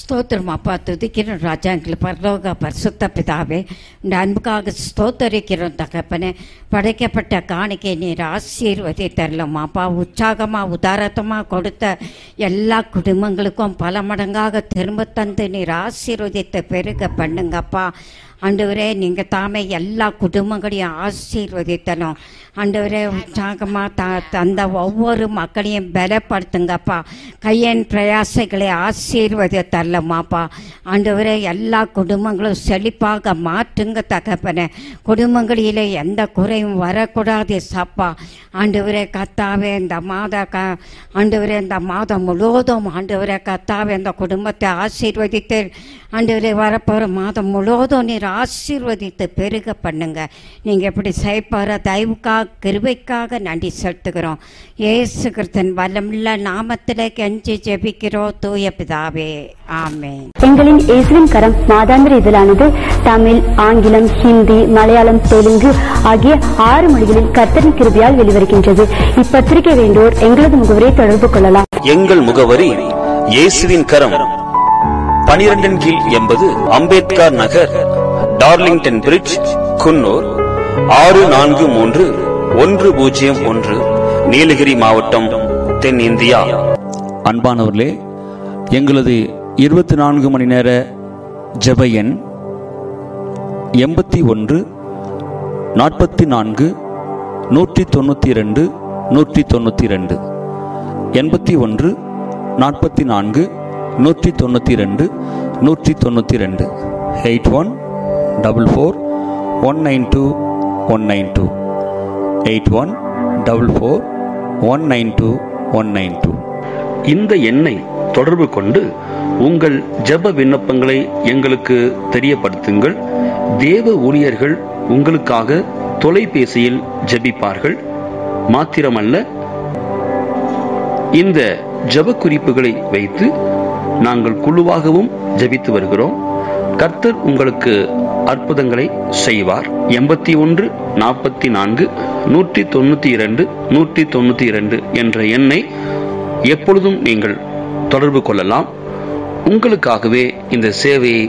ஸ்தோத்திரம் அப்பா துதிக்கிறோம் ராஜா எங்களுக்கு பரலோக பரிசுத்த பிதாவே இந்த அன்புக்காக ஸ்தோத்தரிக்கிறோம் தகப்பனே படைக்கப்பட்ட காணிக்கை நீர் ஆசீர்வதி தரலாம் அப்பா உற்சாகமாக உதாரத்தமாக கொடுத்த எல்லா குடும்பங்களுக்கும் பல மடங்காக திரும்ப தந்து நீர் ஆசீர்வதித்த பெருக பண்ணுங்கப்பா ஆண்டவரே நீங்கள் தாமே எல்லா குடும்பங்களையும் ஆசீர்வதித்தணும் ஆண்டவரே உற்சாகமாக த தந்த ஒவ்வொரு மக்களையும் பலப்படுத்துங்கப்பா கையன் பிரயாசைகளை ஆசீர்வதி தரலமாப்பா ஆண்டவரே எல்லா குடும்பங்களும் செழிப்பாக மாற்றுங்க தகப்பனே குடும்பங்களிலே எந்த குறையும் வரக்கூடாது சப்பா ஆண்டவரே கத்தாவே இந்த மாத க ஆண்டவரே இந்த மாதம் முழுவதும் ஆண்டவரே கத்தாவே இந்த குடும்பத்தை ஆசீர்வதித்து ஆண்டவரே வரப்போகிற மாதம் முழுவதும் நீர் ஆசீர்வதித்து பெருக பண்ணுங்க நீங்கள் எப்படி செய்யப்போகிற தயவுக்காக கிருபைக்காக நன்றி செலுத்துகிறோம் ஏசு கிறிஸ்தன் வல்லமுள்ள நாமத்திலே கெஞ்சி ஜெபிக்கிறோம் தூய பிதாவே ஆமென் எங்களின் இயேசுவின் கரம் மாதாந்திர இதழானது தமிழ் ஆங்கிலம் ஹிந்தி மலையாளம் தெலுங்கு ஆகிய ஆறு மொழிகளில் கர்த்தரின் கிருபையால் வெளிவருகின்றது இப்பத்திரிகை வேண்டோர் எங்களது முகவரை தொடர்பு கொள்ளலாம் எங்கள் முகவரி இயேசுவின் கரம் பனிரெண்டின் கீழ் எண்பது அம்பேத்கர் நகர் டார்லிங்டன் பிரிட்ஜ் குன்னூர் ஆறு நான்கு மூன்று ஒன்று பூஜ்ஜியம் ஒன்று நீலகிரி மாவட்டம் தென்னிந்தியா அன்பானவர்களே எங்களது இருபத்தி நான்கு மணி நேர ஜெப எண் எண்பத்தி ஒன்று நாற்பத்தி நான்கு நூற்றி தொண்ணூற்றி ரெண்டு நூற்றி தொண்ணூற்றி ரெண்டு எண்பத்தி ஒன்று நாற்பத்தி நான்கு நூற்றி தொண்ணூற்றி ரெண்டு நூற்றி தொண்ணூற்றி ரெண்டு eight one double four one nine two one nine two eight one double four one nine two one nine two இந்த எண்ணை தொடர்பு கொண்டு உங்கள் ஜெப விண்ணப்பங்களை எங்களுக்கு தெரியப்படுத்துங்கள் தேவ ஊழியர்கள் உங்களுக்காக தொலைபேசியில் ஜெபிப்பார்கள் மாத்திரமல்ல இந்த ஜெப குறிப்புகளை வைத்து நாங்கள் குழுவாகவும் ஜெபித்து வருகிறோம் கர்த்தர் உங்களுக்கு அற்புதங்களை செய்வார் எண்பத்தி ஒன்று நாற்பத்தி நான்கு நூற்றி தொண்ணூத்தி இரண்டு நூற்றி தொண்ணூத்தி இரண்டு என்ற எண்ணை எப்பொழுதும் நீங்கள் தொடர்பு கொள்ளலாம் உங்களுக்காகவே இந்த சேவையை